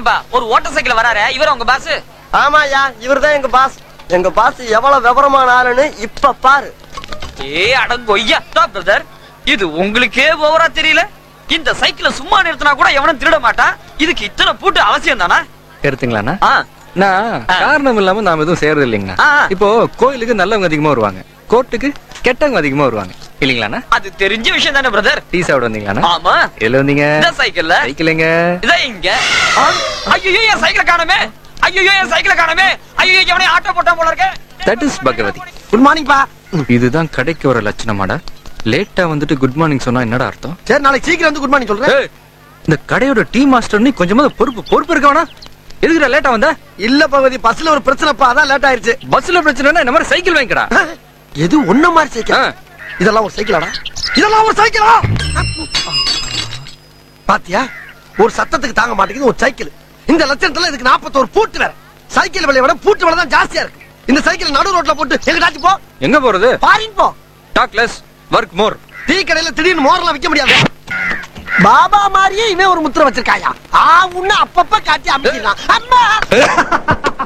ஏன்பா ஒரு ஓட்ட சைக்கிள் வராரு இவர் உங்க பாஸ் ஆமாயா இவர்தான் எங்க பாஸ் எங்க பாஸ் எவ்வளவு விவரமான ஆளுன்னு இப்ப பாரு ஏ அடங்கொய்யா பிரதர் இது உங்களுக்கே ஓவரா தெரியல இந்த சைக்கிளை சும்மா நிறுத்தினா கூட எவனும் திருட மாட்டான் இதுக்கு இத்தனை பூட்டு அவசியம் தானா எடுத்துங்களாண்ணா ஆ, நான் ஆ. காரணம் இல்லாம நாம எதுவும் செய்யறது இல்லைங்கண்ணா ஆ. இப்போ கோயிலுக்கு நல்லவங்க அதிகமா வருவாங்க கோர்ட்டுக்கு கெட்டவங்க அதிகமா வருவாங்க இல்லைங்களாண்ணா அது தெரிஞ்ச விஷயம் தானே பிரதர் டீ சாப்பிட வந்தீங்களாண்ணா ஆமா எதுல வந்தீங்க இந்த சைக்கிள்ல சைக்கிள் எங்க இதா இங்க ஐயோ என் சைக்கிளை காணுமே ஐயோ என் சைக்கிளை காணுமே ஐயோ எவனே ஆட்டோ போட்டான் போல இருக்க that is Bhagavathi good morning பா இதுதான் கடைக்கு வர லட்சணமாடா லேட்டா வந்துட்டு குட் மார்னிங் சொன்னா என்னடா அர்த்தம் சரி நாளைக்கு சீக்கிரம் வந்து குட் மார்னிங் சொல்றேன் ஏய், இந்த கடையோட டீ மாஸ்டர் நீ கொஞ்சமாவது பொறுப்பு பொறுப்பு இருக்க வேணா எதுக்குடா லேட்டா வந்த இல்ல பகவதி பஸ்ல ஒரு பிரச்சனைப்பா அதான் லேட் ஆயிருச்சு பஸ்ல பிரச்சனைனா இந்த மாதிரி சைக்கிள் வாங்கிக்கடா எது ஒண்ணு மாதிரி சைக்கிள் ஆ. இதெல்லாம் ஒரு சைக்கிளாடா இதெல்லாம் ஒரு சைக்கிளா பாத்தியா ஒரு சத்தத்துக்கு தாங்க மாட்டேங்குது ஒரு சைக்கிள் இந்த லட்சணத்துல இதுக்கு 41 பூட்டு வேற சைக்கிள் விலையை விட பூட்டு விலை தான் ஜாஸ்தியா இருக்கு இந்த சைக்கிள் நடு ரோட்ல போட்டு எங்கடாச்சும் போ எங்க போறது பாரின் போ talk less work more tea கடையில திடீர்னு மோரெல்லாம் விக்க முடியாது பாபா மாதிரியே இவன் ஒரு முத்திரை வச்சிருக்காயா ஆ உன்ன அப்பப்ப காட்டி அமைக்கிறான் அம்மா